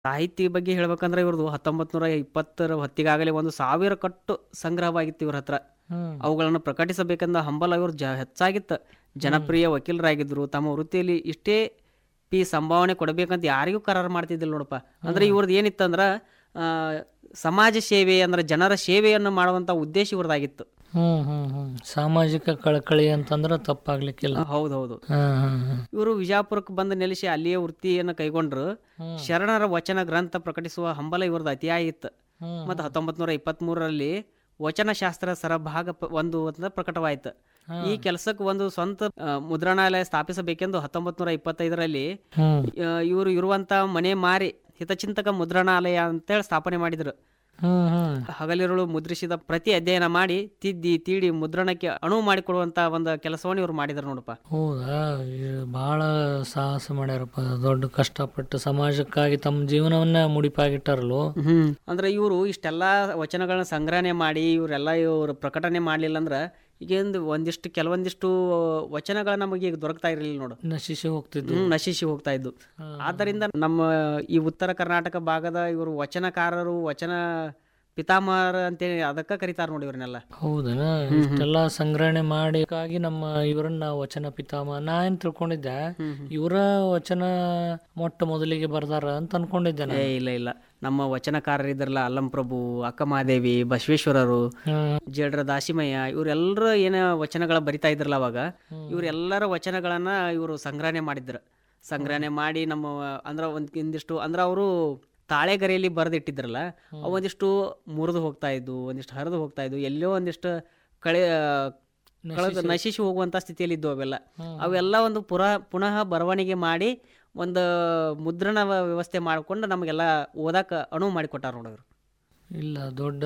ಸಾಹಿತ್ಯ ಬಗ್ಗೆ ಹೇಳ್ಬೇಕಂದ್ರೆ ಇವ್ರದ್ದು ಹತ್ತೊಂಬತ್ತು ನೂರ ಇಪ್ಪತ್ತರ ಹೊತ್ತಿಗಾಗಲೇ ಒಂದು ಸಾವಿರ ಕಟ್ಟು ಸಂಗ್ರಹವಾಗಿತ್ತು ಇವ್ರ ಹತ್ರ ಹ್ಮ್ ಅವುಗಳನ್ನು ಪ್ರಕಟಿಸಬೇಕೆಂದ ಹಂಬಲ ಇವರು ಜ ಹೆಚ್ಚಾಗಿತ್ತು ಜನಪ್ರಿಯ ವಕೀಲರಾಗಿದ್ರು ತಮ್ಮ ವೃತ್ತಿಯಲ್ಲಿ ಇಷ್ಟೇ ಪಿ ಸಂಭಾವನೆ ಕೊಡಬೇಕಂತ ಯಾರಿಗೂ ಕರಾರು ಮಾಡ್ತಿದ್ದಿಲ್ಲ ನೋಡಪ್ಪ ಅಂದ್ರೆ ಇವ್ರದ್ದು ಏನಿತ್ತಂದ್ರ ಆ, ಸಮಾಜ ಸೇವೆ ಅಂದ್ರೆ ಜನರ ಸೇವೆಯನ್ನು ಮಾಡುವಂತ ಉದ್ದೇಶ ಇವ್ರದಾಗಿತ್ತು ಹ್ಮ್ ಹ್ಮ್ ಹ್ಮ್ ಸಾಮಾಜಿಕ ಕಳಕಳಿ ಅಂತಂದ್ರೆ ತಪ್ಪಾಗ್ಲಿಕ್ಕಿಲ್ಲ ಹೌದೌದು ಹ್ಮ್ ಹ್ಮ್ ಹ್ಮ್ ಇವರು ವಿಜಾಪುರಕ್ಕೆ ಬಂದು ನೆಲೆಸಿ ಅಲ್ಲಿಯೇ ವೃತ್ತಿಯನ್ನು ಕೈಗೊಂಡ್ರು ಹ್ಮ್. ಶರಣರ ವಚನ ಗ್ರಂಥ ಪ್ರಕಟಿಸುವ ಹಂಬಲ ಇವ್ರದ್ದು ಅತಿಯಾಗಿತ್ತು ಹ್ಮ್ ಮತ್ತು ಹತ್ತೊಂಬತ್ತು ನೂರ ಇಪ್ಪತ್ತ್ಮೂರರಲ್ಲಿ ವಚನಶಾಸ್ತ್ರ ಸರಭಾಗ ಪ- ಒಂದು ಅಂತ ಪ್ರಕಟವಾಯಿತು ಈ ಕೆಲಸಕ್ಕೆ ಒಂದು ಸ್ವಂತ ಆ, ಮುದ್ರಣಾಲಯ ಸ್ಥಾಪಿಸಬೇಕೆಂದು ಹತ್ತೊಂಬತ್ತು ನೂರ ಇಪ್ಪತ್ತೈದರಲ್ಲಿ ಹ್ಮ್ ಇವರು ಇರುವಂತ ಮನೆ ಮಾರಿ ಹಿತಚಿಂತಕ ಮುದ್ರಣಾಲಯ ಅಂತೇಳಿ ಸ್ಥಾಪನೆ ಮಾಡಿದ್ರು ಹ್ಮ್ ಹ್ಮ್ ಹಗಲಿರುಳು ಮುದ್ರಿಸಿದ ಪ್ರತಿ ಅಧ್ಯಯನ ಮಾಡಿ ತಿದ್ದಿ ತೀಡಿ ಮುದ್ರಣಕ್ಕೆ ಅಣುವು ಮಾಡಿಕೊಡುವಂತ ಒಂದು ಕೆಲಸವನ್ನು ಇವ್ರು ಮಾಡಿದ್ರು ನೋಡಪ್ಪ ಹೌದಾ ಇವ್ರು ಬಹಳ ಸಾಹಸ ಮಾಡ್ಯಾರಪ್ಪ ದೊಡ್ಡ ಕಷ್ಟಪಟ್ಟು ಸಮಾಜಕ್ಕಾಗಿ ತಮ್ಮ ಜೀವನವನ್ನ ಮುಡಿಪಾಗಿಟ್ಟಾರಲ್ಲೋ ಹ್ಮ್ ಅಂದ್ರೆ ಇವರು ಇಷ್ಟೆಲ್ಲ ವಚನಗಳನ್ನ ಸಂಗ್ರಹಣೆ ಮಾಡಿ ಇವರೆಲ್ಲ ಇವರು ಪ್ರಕಟಣೆ ಮಾಡ್ಲಿಲ್ಲ ಅಂದ್ರ ಈಗೇಂದು ಒಂದಿಷ್ಟು ಕೆಲವೊಂದಿಷ್ಟು ವಚನಗಳು ನಮಗೆ ಈಗ ದೊರಕ್ತಾ ಇರಲಿಲ್ಲ ನೋಡು ನಶಿಸಿ ಹೋಗ್ತಿದ್ವು ಹ್ಮ್ ನಶಿಸಿ ಹೋಗ್ತಾ ಇದ್ದು ಆದ್ದರಿಂದ ನಮ್ಮ ಈ ಉತ್ತರ ಕರ್ನಾಟಕ ಭಾಗದ ಇವರು ವಚನಕಾರರು ವಚನ ಪಿತಾಮಹರ ಅಂತೇಳಿ ಅದಕ್ಕ ಕರೀತಾರ ನೋಡಿ ಇವ್ರನ್ನೆಲ್ಲ ಹೌದನ ಇಷ್ಟೆಲ್ಲ ಸಂಗ್ರಹಣೆ ಮಾಡಿಗಾಗಿ ನಮ್ಮ ಇವರನ್ನ ವಚನ ಪಿತಾಮ ನಾ ಏನ್ ತಿಳ್ಕೊಂಡಿದ್ದೆ ಇವರ ವಚನ ಮೊಟ್ಟ ಮೊದಲಿಗೆ ಬರ್ದಾರ ಅಂತ ಅನ್ಕೊಂಡಿದ್ದೆ ಏ ನಾನು ಇಲ್ಲ ಇಲ್ಲ ನಮ್ಮ ವಚನಕಾರರಿದ್ರಲ್ಲ ಅಲ್ಲಂ ಪ್ರಭು ಅಕ್ಕಮಹಾದೇವಿ ಬಸವೇಶ್ವರರು ಹ್ಮ್ ಜೇಡ್ರ ದಾಸಿಮಯ್ಯ ಇವರೆಲ್ಲರೂ ಏನ ವಚನಗಳ ಬರಿತಾ ಇದ್ರಲ್ಲ ಅವಾಗ ಇವರೆಲ್ಲರ ವಚನಗಳನ್ನ ಇವರು ಸಂಗ್ರಹಣೆ ಮಾಡಿದ್ರು ಸಂಗ್ರಹಣೆ ಮಾಡಿ ನಮ್ಮ ಅಂದ್ರ ಒಂದ್ ಒಂದಿಷ್ಟು ಅಂದ್ರ ಅವರು ತಾಳೆಗರೆಯಲ್ಲಿ ಬರೆದಿಟ್ಟಿದ್ರಲ್ಲ ಅವು ಒಂದಿಷ್ಟು ಮುರಿದು ಹೋಗ್ತಾ ಇದ್ವು ಒಂದಿಷ್ಟು ಹರಿದು ಹೋಗ್ತಾ ಇದ್ವು ಎಲ್ಲೋ ಒಂದಿಷ್ಟು ಕಳೆ ಕಳೆದ ನಶಿಸಿ ಹೋಗುವಂತ ಸ್ಥಿತಿಯಲ್ಲಿ ಇದ್ವು ಅವೆಲ್ಲ ಅವೆಲ್ಲ ಒಂದು ಪುರ ಪುನಃ ಬರವಣಿಗೆ ಮಾಡಿ ಒಂದು ಮುದ್ರಣ ವ್ಯ- ವ್ಯವಸ್ಥೆ ಮಾಡಿಕೊಂಡು ನಮಗೆಲ್ಲ ಓದಾಕ ಅನುವು ಮಾಡಿಕೊಟ್ಟಾರ ನೋಡೋರು ಇಲ್ಲ ದೊಡ್ಡ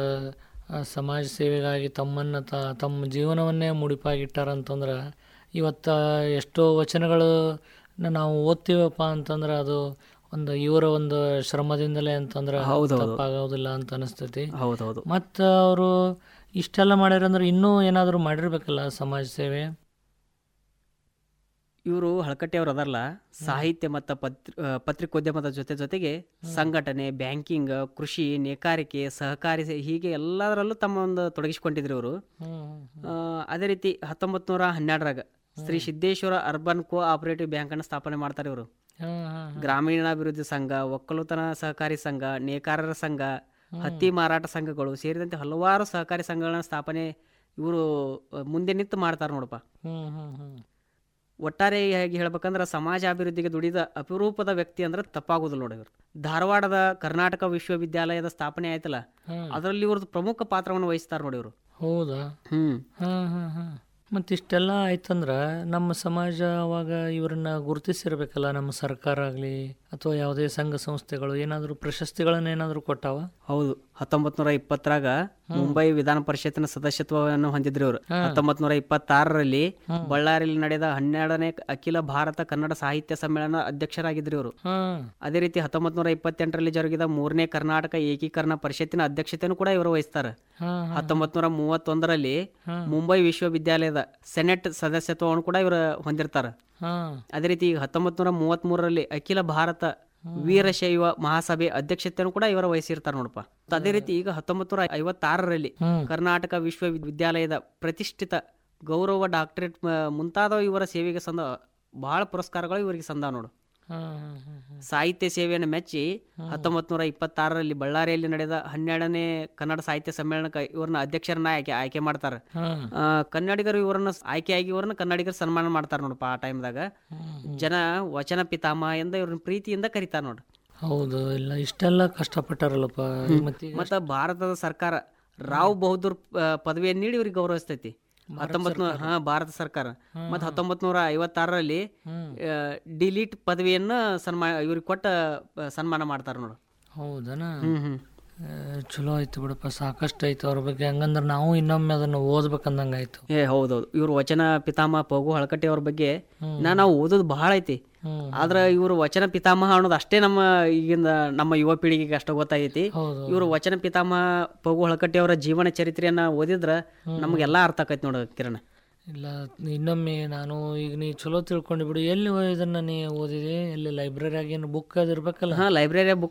ಆ, ಸಮಾಜ ಸೇವೆಗಾಗಿ ತಮ್ಮನ್ನ ತ ತಮ್ಮ ಜೀವನವನ್ನೇ ಮುಡಿಪಾಗಿಟ್ಟಾರ ಅಂತಂದ್ರೆ ಇವತ್ತ ಎಷ್ಟೋ ವಚನಗಳು ನಾವು ಓದ್ತೀವಪ್ಪ ಅಂತಂದ್ರೆ ಅದು ಒಂದು ಇವರ ಒಂದು ಶ್ರಮದಿಂದಲೇ ಅಂತಂದ್ರೆ ಹೌದೌದು. ತಪ್ಪಾಗೋದಿಲ್ಲ ಅಂತ ಅನಿಸ್ತೈತಿ ಹೌದೌದು ಮತ್ತು ಅವರು ಇಷ್ಟೆಲ್ಲ ಮಾಡ್ಯಾರ ಅಂದ್ರೆ ಇನ್ನೂ ಏನಾದರೂ ಮಾಡಿರ್ಬೇಕಲ್ಲ ಸಮಾಜ ಸೇವೆ ಇವರು ಹಳಕಟ್ಟೆಯವರು ಅದಲ್ಲ ಸಾಹಿತ್ಯ ಮತ್ತು ಪತ್ರಿ ಆ, ಪತ್ರಿಕೋದ್ಯಮದ ಜೊತೆ ಜೊತೆಗೆ ಸಂಘಟನೆ ಬ್ಯಾಂಕಿಂಗ್ ಕೃಷಿ ನೇಕಾರಿಕೆ ಸಹಕಾರಿ ಸೇ- ಹೀಗೆ ಎಲ್ಲದರಲ್ಲೂ ತಮ್ಮ ಒಂದು ತೊಡಗಿಸಿಕೊಂಡಿದ್ರು ಇವರು ಅದೇ ರೀತಿ ಹತ್ತೊಂಬತ್ತು ನೂರ ಹನ್ನೆರಡರಾಗ Shri Siddeshwara urban cooperative ಬ್ಯಾಂಕನ್ನು ಸ್ಥಾಪನೆ ಮಾಡ್ತಾರೆ ಇವರು ಗ್ರಾಮೀಣಾಭಿವೃದ್ಧಿ ಸಂಘ ಒಕ್ಕಲುತನ ಸಹಕಾರಿ ಸಂಘ ನೇಕಾರರ ಸಂಘ ಹತ್ತಿ ಮಾರಾಟ ಸಂಘಗಳು ಸೇರಿದಂತೆ ಹಲವಾರು ಸಹಕಾರಿ ಸಂಘಗಳನ್ನ ಸ್ಥಾಪನೆ ಇವರು ಮುಂದೆ ನಿಂತು ಮಾಡ್ತಾರೆ ನೋಡಪ್ಪ ಒಟ್ಟಾರೆಯಾಗಿ ಹೇಳ್ಬೇಕಂದ್ರೆ ಸಮಾಜ ಅಭಿವೃದ್ಧಿಗೆ ದುಡಿದ ಅಪರೂಪದ ವ್ಯಕ್ತಿ ಅಂದ್ರೆ ತಪ್ಪಾಗೋದಿಲ್ಲ ನೋಡಿ ಇವರು ಧಾರವಾಡದ ಕರ್ನಾಟಕ ವಿಶ್ವವಿದ್ಯಾಲಯದ ಸ್ಥಾಪನೆ ಆಯ್ತಲ್ಲ ಅದರಲ್ಲಿ ಇವ್ರದ್ದು ಪ್ರಮುಖ ಪಾತ್ರವನ್ನು ವಹಿಸ್ತಾರೆ ನೋಡಿ ಇವರು ಹೌದಾ ಹ್ಮ್ ಹಾಂ ಹಾಂ ಹಾಂ ಮತ್ತು ಇಷ್ಟೆಲ್ಲ ಆಯ್ತಂದ್ರೆ ನಮ್ಮ ಸಮಾಜ ಅವಾಗ ಇವರನ್ನ ಗುರುತಿಸಿರ್ಬೇಕಲ್ಲ ನಮ್ಮ ಸರ್ಕಾರ ಆಗಲಿ ಅಥವಾ ಯಾವುದೇ ಸಂಘ ಸಂಸ್ಥೆಗಳು ಏನಾದರೂ ಪ್ರಶಸ್ತಿಗಳನ್ನ ಏನಾದರೂ ಕೊಟ್ಟಾವ ಹೌದು ಹತ್ತೊಂಬತ್ ನೂರ ಇಪ್ಪತ್ತರಾಗ ಮುಂಬೈ ವಿಧಾನ ಪರಿಷತ್ತಿನ ಸದಸ್ಯತ್ವವನ್ನು ಹೊಂದಿದ್ರು ಇವರು ಹತ್ತೊಂಬತ್ ನೂರ ಇಪ್ಪತ್ತಾರರಲ್ಲಿ ಬಳ್ಳಾರಿಯಲ್ಲಿ ನಡೆದ ಹನ್ನೆರಡನೇ ಅಖಿಲ ಭಾರತ ಕನ್ನಡ ಸಾಹಿತ್ಯ ಸಮ್ಮೇಳನ ಅಧ್ಯಕ್ಷರಾಗಿದ್ರು ಇವರು ಹಾಂ ಅದೇ ರೀತಿ ಹತ್ತೊಂಬತ್ ನೂರ ಇಪ್ಪತ್ತೆಂಟರಲ್ಲಿ ಜರುಗಿದ ಮೂರನೇ ಕರ್ನಾಟಕ ಏಕೀಕರಣ ಪರಿಷತ್ತಿನ ಅಧ್ಯಕ್ಷತೆಯನ್ನು ಕೂಡ ಇವರು ವಹಿಸ್ತಾರೆ ಹಾಂ ಹತ್ತೊಂಬತ್ ನೂರ ಮೂವತ್ತೊಂದರಲ್ಲಿ ಮುಂಬೈ ವಿಶ್ವವಿದ್ಯಾಲಯದ ಸೆನೆಟ್ ಸದಸ್ಯತ್ವವನ್ನು ಕೂಡ ಇವರು ಹೊಂದಿರ್ತಾರೆ ಹಾಂ ಅದೇ ರೀತಿ ಈಗ ಹತ್ತೊಂಬತ್ ನೂರ ಮೂವತ್ತ್ ಮೂರರಲ್ಲಿ ಅಖಿಲ ಭಾರತ ವೀರಶೈವ ಮಹಾಸಭೆ ಅಧ್ಯಕ್ಷತೆಯನ್ನು ಕೂಡ ಇವರು ವಹಿಸಿರ್ತಾರೆ ನೋಡಪ್ಪ ಮತ್ತ್ ಅದೇ ರೀತಿ ಈಗ ಹತ್ತೊಂಬತ್ ನೂರ ಐವತ್ತಾರರಲ್ಲಿ ಕರ್ನಾಟಕ ವಿಶ್ವವಿದ್ಯಾಲಯದ ಪ್ರತಿಷ್ಠಿತ ಗೌರವ ಡಾಕ್ಟರೇಟ್ ಮುಂತಾದ ಇವರ ಸೇವೆಗೆ ಸಂದ ಬಹಳ ಪುರಸ್ಕಾರಗಳು ಇವರಿಗೆ ಸಂದ ನೋಡು ಹಾಂ ಹಾಂ ಹಾಂ ಹಾಂ ಸಾಹಿತ್ಯ ಸೇವೆಯನ್ನು ಮೆಚ್ಚಿ ಹತ್ತೊಂಬತ್ ನೂರ ಇಪ್ಪತ್ತಾರರಲ್ಲಿ ಬಳ್ಳಾರಿಯಲ್ಲಿ ನಡೆದ ಹನ್ನೆರಡನೇ ಕನ್ನಡ ಸಾಹಿತ್ಯ ಸಮ್ಮೇಳನಕ್ಕೆ ಇವ್ರನ್ನ ಅಧ್ಯಕ್ಷರನ್ನ ಆಯ್ಕೆ ಆಯ್ಕೆ ಮಾಡ್ತಾರೆ ಹಾಂ ಆ, ಕನ್ನಡಿಗರು ಇವರನ್ನ ಆಯ್ಕೆಯಾಗಿ ಇವ್ರನ್ನ ಕನ್ನಡಿಗರು ಸನ್ಮಾನ ಮಾಡ್ತಾರೆ ನೋಡಪ್ಪ ಆ ಟೈಮ್ದಾಗ ಜನ ವಚನ ಪಿತಾಮಹ ಎಂದ ಇವ್ರನ್ನ ಪ್ರೀತಿಯಿಂದ ಕರೀತಾರ ನೋಡ್ರಿ ಹೌದು ಇಲ್ಲ ಇಷ್ಟೆಲ್ಲ ಕಷ್ಟಪಟ್ಟಾರಲ್ಲಪ್ಪ ಮತ್ತೆ ಮತ್ತ ಭಾರತದ ಸರ್ಕಾರ ರಾವ್ ಬಹದ್ದೂರ್ ಆ, ಪದವಿಯನ್ನು ನೀಡಿ ಇವ್ರಿಗೆ ಗೌರವಿಸ್ತೈತಿ ಹತ್ತೊಂಬತ್ ನೂರ ಹಾ ಭಾರತ ಸರ್ಕಾರ ಮತ್ತ ಹತ್ತೊಂಬತ್ ನೂರ ಐವತ್ತಾರರಲ್ಲಿ ಡಿಲೀಟ್ ಪದವಿಯನ್ನ ಸನ್ಮಾನ ಇವ್ರಿಗೆ ಕೊಟ್ಟ ಆ, ಸನ್ಮಾನ ಮಾಡ್ತಾರ ನೋಡು ಹೌದನಾ ಹ್ಮ್ ಹ್ಮ್ ಆ, ಚಲೋ ಆಯ್ತು ಬಿಡಪ್ಪ ಸಾಕಷ್ಟು ಆಯ್ತು ಅವ್ರ ಬಗ್ಗೆ ಹಂಗಂದ್ರೆ ನಾವು ಇನ್ನೊಮ್ಮೆ ಅದನ್ನು ಓದ್ಬೇಕಂದಂಗೆ ಆಯ್ತು ಏ ಹೌದೌದು ಇವ್ರು ವಚನ ಪಿತಾಮಹ ಪಗು ಹಳಕಟ್ಟಿ ಅವ್ರ ಬಗ್ಗೆ ನಾ ನಾವು ಓದೋದು ಬಹಳ ಐತಿ ಹ್ಮ್. ಆದ್ರ ಇವರು ವಚನ ಪಿತಾಮಹ ಅನ್ನೋದು ಅಷ್ಟೇ ನಮ್ಮ ಈಗಿನ ನಮ್ಮ ಯುವ ಪೀಳಿಗೆಗೆ ಅಷ್ಟ ಗೊತ್ತಾಗೈತಿ ಹೌದು ಇವರು ವಚನ ಪಿತಾಮಹ ಪಗು ಹಳಕಟ್ಟಿ ಅವರ ಜೀವನ ಚರಿತ್ರೆಯನ್ನ ಓದಿದ್ರ ನಮಗೆಲ್ಲಾ ಅರ್ಥ ಆಕೈತಿ ನೋಡ ಕಿರಣ ಇಲ್ಲ ಇನ್ನೊಮ್ಮೆ ನಾನು ಈಗ ನೀ ಚಲೋ ತಿಳ್ಕೊಂಡು ಬಿಡು ಎಲ್ಲಿ ಇದನ್ನ ನೀ ಓದಿದೆ ಎಲ್ಲಿ ಲೈಬ್ರರಿಯಾಗ ಏನು ಬುಕ್ ಅದು ಇರ್ಬೇಕಲ್ಲ ಹಾ ಲೈಬ್ರರಿ ಬುಕ್